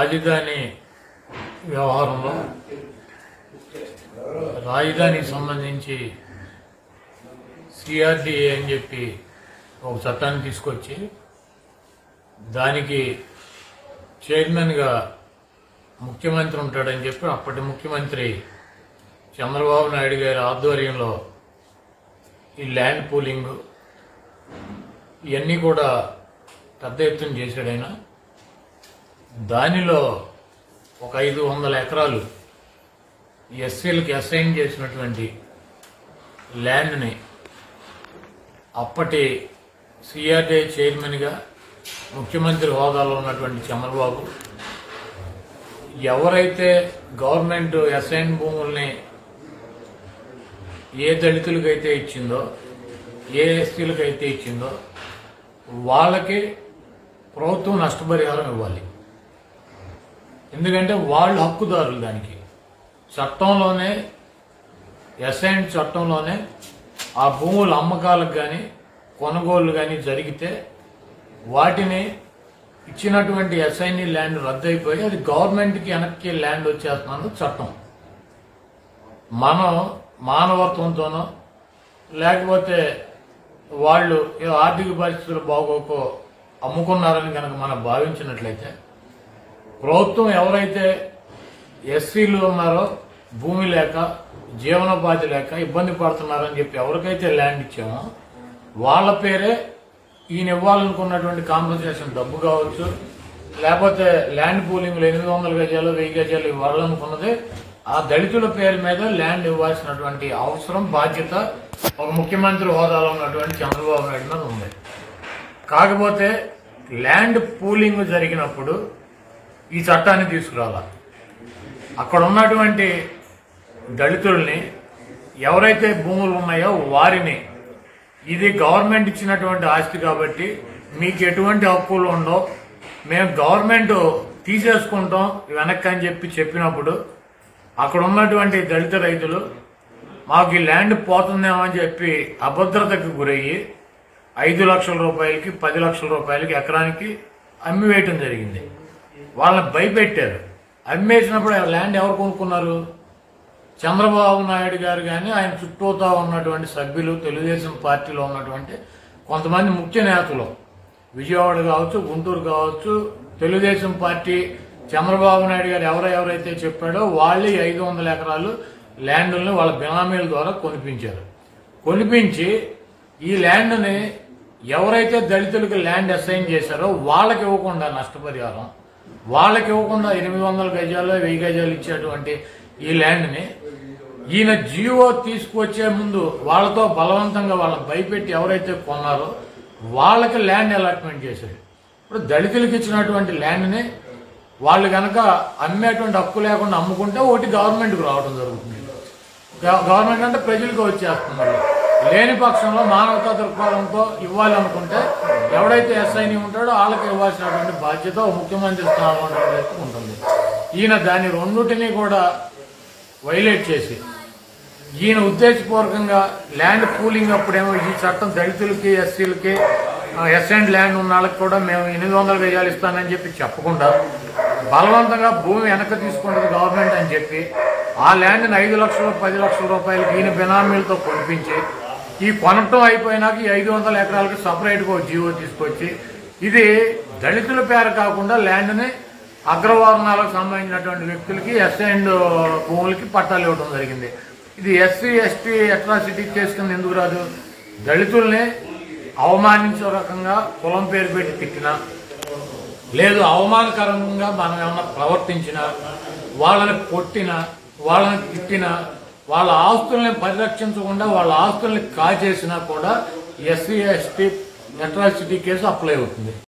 రాజధాని వ్యవహారంలో రాజధానికి సంబంధించి సిఆర్డిఏ అని చెప్పి ఒక చట్టాన్ని తీసుకొచ్చి దానికి చైర్మన్గా ముఖ్యమంత్రి ఉంటాడని చెప్పి అప్పటి ముఖ్యమంత్రి చంద్రబాబు నాయుడు గారి ఆధ్వర్యంలో ఈ ల్యాండ్ పూలింగ్ ఇవన్నీ కూడా పెద్ద ఎత్తున చేశాడు ఆయన దానిలో ఒక ఐదు వందల ఎకరాలు ఎస్సీలకు అసైన్ చేసినటువంటి ల్యాండ్ని అప్పటి సిఆర్డీఏ చైర్మన్గా ముఖ్యమంత్రి హోదాలో ఉన్నటువంటి చంద్రబాబు ఎవరైతే గవర్నమెంట్ అసైన్ భూముల్ని ఏ దళితులకైతే ఇచ్చిందో ఏ ఎస్సీలకైతే ఇచ్చిందో వాళ్ళకి ప్రభుత్వం నష్టపరిహారం ఇవ్వాలి ఎందుకంటే వాళ్ళు హక్కుదారులు దానికి చట్టంలోనే ఎస్ఐన్ చట్టంలోనే ఆ భూముల అమ్మకాలకు కానీ కొనుగోళ్లు కానీ జరిగితే వాటిని ఇచ్చినటువంటి ఎస్ఐని ల్యాండ్ రద్దయిపోయి అది గవర్నమెంట్కి వెనక్కి ల్యాండ్ వచ్చేస్తున్నది చట్టం మనం మానవత్వంతోనో లేకపోతే వాళ్ళు ఏదో ఆర్థిక పరిస్థితులు బాగోకో అమ్ముకున్నారని కనుక మనం భావించినట్లయితే ప్రభుత్వం ఎవరైతే ఎస్సీలు ఉన్నారో భూమి లేక జీవనోపాధి లేక ఇబ్బంది పడుతున్నారని చెప్పి ఎవరికైతే ల్యాండ్ ఇచ్చామో వాళ్ళ పేరే ఈయన ఇవ్వాలనుకున్నటువంటి కాంపన్సేషన్ డబ్బు కావచ్చు లేకపోతే ల్యాండ్ పూలింగ్లు ఎనిమిది వందల గజాలు వెయ్యి గజాలు ఇవ్వాలనుకున్నది ఆ దళితుల పేరు మీద ల్యాండ్ ఇవ్వాల్సినటువంటి అవసరం బాధ్యత ఒక ముఖ్యమంత్రి హోదాలో ఉన్నటువంటి చంద్రబాబు నాయుడు మీద ఉంది కాకపోతే ల్యాండ్ పూలింగ్ జరిగినప్పుడు ఈ చట్టాన్ని తీసుకురావాలి అక్కడ ఉన్నటువంటి దళితుల్ని ఎవరైతే భూములు ఉన్నాయో వారిని ఇది గవర్నమెంట్ ఇచ్చినటువంటి ఆస్తి కాబట్టి మీకు ఎటువంటి హక్కులు ఉండవు మేము గవర్నమెంట్ తీసేసుకుంటాం వెనక్కి అని చెప్పి చెప్పినప్పుడు అక్కడ ఉన్నటువంటి దళిత రైతులు మాకు ఈ ల్యాండ్ పోతుందేమో అని చెప్పి అభద్రతకు గురయ్యి ఐదు లక్షల రూపాయలకి పది లక్షల రూపాయలకి ఎకరానికి అమ్మివేయటం జరిగింది వాళ్ళని భయపెట్టారు అమ్మేసినప్పుడు ఆ ల్యాండ్ ఎవరు కొనుక్కున్నారు చంద్రబాబు నాయుడు గారు కానీ ఆయన చుట్టూతా ఉన్నటువంటి సభ్యులు తెలుగుదేశం పార్టీలో ఉన్నటువంటి కొంతమంది ముఖ్య నేతలు విజయవాడ కావచ్చు గుంటూరు కావచ్చు తెలుగుదేశం పార్టీ చంద్రబాబు నాయుడు గారు ఎవరు ఎవరైతే చెప్పాడో వాళ్ళే ఐదు వందల ఎకరాలు ల్యాండ్ని వాళ్ళ బినామీల ద్వారా కొనిపించారు కొనిపించి ఈ ల్యాండ్ని ఎవరైతే దళితులకు ల్యాండ్ అసైన్ చేశారో వాళ్ళకి ఇవ్వకుండా నష్టపరిహారం వాళ్ళకి ఇవ్వకుండా ఎనిమిది వందల గజాలు వెయ్యి గజాలు ఇచ్చేటువంటి ఈ ల్యాండ్ని ఈయన జియో తీసుకువచ్చే ముందు వాళ్ళతో బలవంతంగా వాళ్ళని భయపెట్టి ఎవరైతే కొన్నారో వాళ్ళకి ల్యాండ్ అలాట్మెంట్ చేశాడు ఇప్పుడు దళితులకు ఇచ్చినటువంటి ల్యాండ్ని వాళ్ళు కనుక అమ్మేటువంటి హక్కు లేకుండా అమ్ముకుంటే ఒకటి గవర్నమెంట్కి రావడం జరుగుతుంది గవ- గవర్నమెంట్ అంటే ప్రజలకు వచ్చేస్తున్నారు లేని పక్షంలో మానవతా దృక్పథంతో ఇవ్వాలనుకుంటే ఎవడైతే ఎస్ఐని ఉంటాడో వాళ్ళకి ఇవ్వాల్సినటువంటి బాధ్యత ఓ ముఖ్యమంత్రి స్థానంలో ఉన్నటువంటి వ్యక్తికి ఉంటుంది ఈయన దాని రెండుటిని కూడా వైలేట్ చేసి ఈయన ఉద్దేశపూర్వకంగా ల్యాండ్ పూలింగ్ అప్పుడేమో ఈ చట్టం దళితులకి ఎస్సీలకి ఎస్ అండ్ ల్యాండ్ ఉన్న వాళ్ళకి కూడా మేము ఎనిమిది వందల గజాలు ఇస్తానని చెప్పి చెప్పకుండా బలవంతంగా భూమి వెనక తీసుకుంటుంది గవర్నమెంట్ అని చెప్పి ఆ ల్యాండ్ని ఐదు లక్షలు పది లక్షల రూపాయలకి ఈయన బినామీలతో కొనిపించి ఈ కొనటం అయిపోయినాక ఈ ఐదు వందల ఎకరాలకి సపరేట్గా ఒక జీవో తీసుకొచ్చి ఇది దళితుల పేరు కాకుండా ల్యాండ్ని అగ్రవర్ణాలకు సంబంధించినటువంటి వ్యక్తులకి ఎస్ అండ్ భూములకి పట్టాలు ఇవ్వడం జరిగింది ఇది ఎస్సీ ఎస్టీ అట్రాసిటీ కేసు కింద ఎందుకు రాదు దళితుల్ని అవమానించే రకంగా కులం పేరు పెట్టి తిట్టినా లేదు అవమానకరంగా మనం ఏమన్నా ప్రవర్తించినా వాళ్ళని కొట్టినా వాళ్ళని తిట్టినా వాళ్ళ ఆస్తుల్ని పరిరక్షించకుండా వాళ్ళ ఆస్తుల్ని కాజేసినా కూడా SC ST atrocity case apply అవుతుంది